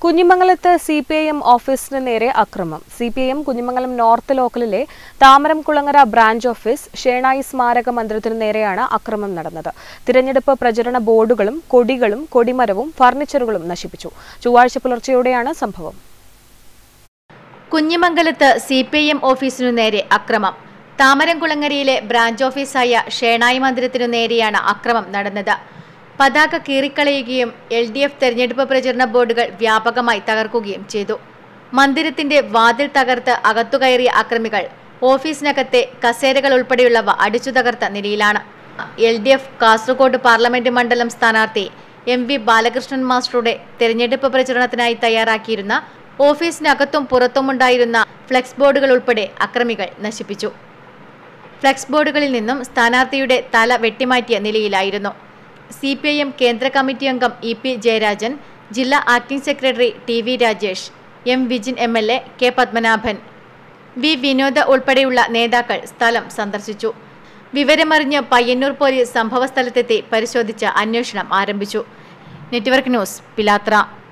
കുഞ്ഞിമംഗലത്ത് C P I M ഓഫീസിന് നേരെ അക്രമം C P I M Kunhimangalam north ലോക്കലിലെ താമരം കുളങ്ങര ബ്രാഞ്ച് ഓഫീസ് ഷേണായി സ്മാരക മന്ദിരത്തിനു നേരെയാണ് അക്രമം നടന്നത് തിരഞ്ഞെടുപ്പ് പ്രചരണ ബോർഡുകളും കൊടികളും കൊടിമരവും ഫർണിച്ചറുകളും നശിപ്പിച്ചു ചൊവ്വാഴ്ച പുലർച്ചെയോടെയാണ് സംഭവം കുഞ്ഞിമംഗലത്ത് സി പി ഐ എം ഓഫീസിനു നേരെ അക്രമം താമരംകുളങ്ങരയിലെ ബ്രാഞ്ച് ഓഫീസായ ഷേണായി മന്ദിരത്തിനു നേരെയാണ് അക്രമം നടന്നത് പതാക കീറിക്കളയുകയും എൽ ഡി എഫ് തെരഞ്ഞെടുപ്പ് പ്രചരണ ബോർഡുകൾ വ്യാപകമായി തകർക്കുകയും ചെയ്തു മന്ദിരത്തിന്റെ വാതിൽ തകർത്ത് അകത്തുകയറിയ അക്രമികൾ ഓഫീസിനകത്തെ കസേരകൾ ഉൾപ്പെടെയുള്ളവ അടിച്ചു തകർത്ത നിലയിലാണ് L D F Kasaragod parliament മണ്ഡലം സ്ഥാനാർത്ഥി എം വി ബാലകൃഷ്ണൻ മാസ്റ്ററുടെ തെരഞ്ഞെടുപ്പ് പ്രചരണത്തിനായി തയ്യാറാക്കിയിരുന്ന ഓഫീസിനകത്തും പുറത്തുമുണ്ടായിരുന്ന ഫ്ലെക്സ് ബോർഡുകൾ ഉൾപ്പെടെ അക്രമികൾ നശിപ്പിച്ചു ഫ്ലെക്സ് ബോർഡുകളിൽ നിന്നും സ്ഥാനാർത്ഥിയുടെ തല വെട്ടിമാറ്റിയ നിലയിലായിരുന്നു സി പി ഐ എം കേന്ദ്ര കമ്മിറ്റി അംഗം ഇ പി ജയരാജൻ ജില്ലാ acting secretary T V Rajesh M Vijin M L A K Padmanabhan V Vinod ഉൾപ്പെടെയുള്ള നേതാക്കൾ സ്ഥലം സന്ദർശിച്ചു വിവരമറിഞ്ഞ് പയ്യന്നൂർ പോലീസ് സംഭവസ്ഥലത്തെത്തി പരിശോധിച്ച് അന്വേഷണം ആരംഭിച്ചു നെറ്റ്വർക്ക് ന്യൂസ് പിലാത്ര